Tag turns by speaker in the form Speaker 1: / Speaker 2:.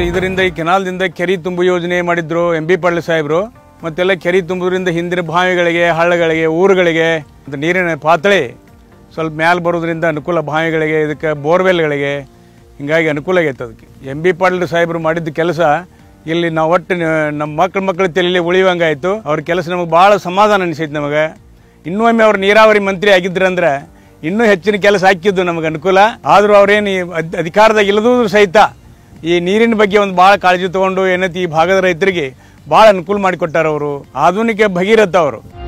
Speaker 1: ಇದರಿಂದ ಈ ಕೆನಾಲ್ದಿಂದ ಕೆರೆ ತುಂಬು ಯೋಜನೆ ಮಾಡಿದ್ರು ಎಂ ಬಿ ಪಾಟೀಲ್ ಸಾಹೇಬರು ಮತ್ತೆಲ್ಲ ಕೆರೆ ತುಂಬುವುದರಿಂದ ಹಿಂದಿನ ಬಾವಿಗಳಿಗೆ ಹಳ್ಳಗಳಿಗೆ ಊರುಗಳಿಗೆ ಮತ್ತು ನೀರಿನ ಪಾತಳಿ ಸ್ವಲ್ಪ ಮ್ಯಾಲೆ ಬರೋದ್ರಿಂದ ಅನುಕೂಲ ಬಾವಿಗಳಿಗೆ ಇದಕ್ಕೆ ಬೋರ್ವೆಲ್ಗಳಿಗೆ ಹಿಂಗಾಗಿ ಅನುಕೂಲ ಆಗೈತೆ ಅದಕ್ಕೆ ಎಂ ಬಿ ಪಾಟೀಲ್ ಸಾಹೇಬರು ಮಾಡಿದ ಕೆಲಸ ಇಲ್ಲಿ ನಾವು ಒಟ್ಟು ನ- ನಮ್ಮ ಮಕ್ಳ ಮಕ್ಕಳ ತಲೆಯಲ್ಲಿ ಉಳಿವಂಗಾಯ್ತು ಅವ್ರ ಕೆಲಸ ನಮಗೆ ಭಾಳ ಸಮಾಧಾನ ಅನಿಸೈತೆ ನಮಗೆ ಇನ್ನೂ ಒಮ್ಮೆ ಅವ್ರು ನೀರಾವರಿ ಮಂತ್ರಿ ಆಗಿದ್ರಂದ್ರೆ ಇನ್ನೂ ಹೆಚ್ಚಿನ ಕೆಲಸ ಹಾಕಿದ್ದು ನಮಗೆ ಅನುಕೂಲ ಆದರೂ ಅವ್ರೇನು ಈ ಅದ್- ಅಧಿಕಾರದಾಗ ಇಲ್ಲದೂ ಸಹಿತ ಈ ನೀರಿನ ಬಗ್ಗೆ ಒಂದು ಭಾಳ ಕಾಳಜಿ ತಗೊಂಡು ಏನೈತಿ ಈ ಭಾಗದ ರೈತರಿಗೆ ಭಾಳ ಅನುಕೂಲ ಮಾಡಿಕೊಟ್ಟಾರ ಅವರು ಆಧುನಿಕ ಭಗೀರಥ ಅವರು